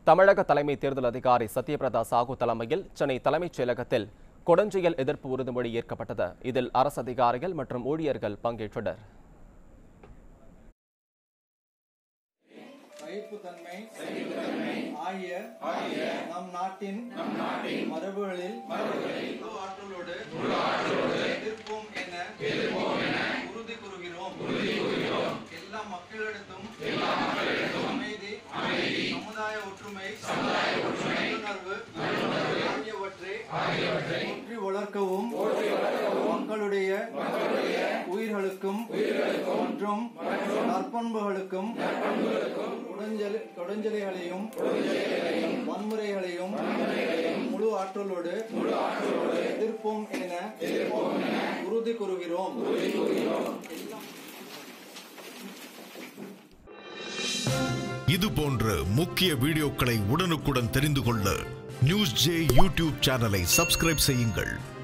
தமிழக தலைமை தேர்தல் அதிகாரி சத்யபிரதா சாஹூ தலைமையில் சென்னை தலைமைச் செயலகத்தில் கொடுஞ்செயல் எதிர்ப்பு உறுதிமொழி ஏற்கப்பட்டது இதில் அரசு அதிகாரிகள் மற்றும் ஊழியர்கள் பங்கேற்றனர் சகிப்புத்தன்மை ஆகிய நம் நாட்டின் மரபுகளில் முழு ஆற்றலோடு எதிர்ப்போம் என உறுதி கூறுகிறோம் எல்லா மக்களிடத்தும் அமைதி சமுதாய ஒற்றுமை நல்லுணர்வு ஆகியவற்றை போற்றி வளர்க்கவும் மக்களுடைய உயிர்களுக்கும் மற்றும் நற்பண்புகளுக்கும் கொடுஞ்சல் கொடுஞ்சலைகளையும் வன்முறைகளையும் முழு ஆற்றலோடு எதிர்ப்போம் என உறுதி கூறுகிறோம் இது போன்ற முக்கிய வீடியோக்களை உடனுக்குடன் தெரிந்து கொள்ள நியூஸ் ஜே யூடியூப் சேனலை சப்ஸ்கிரைப் செய்யுங்கள்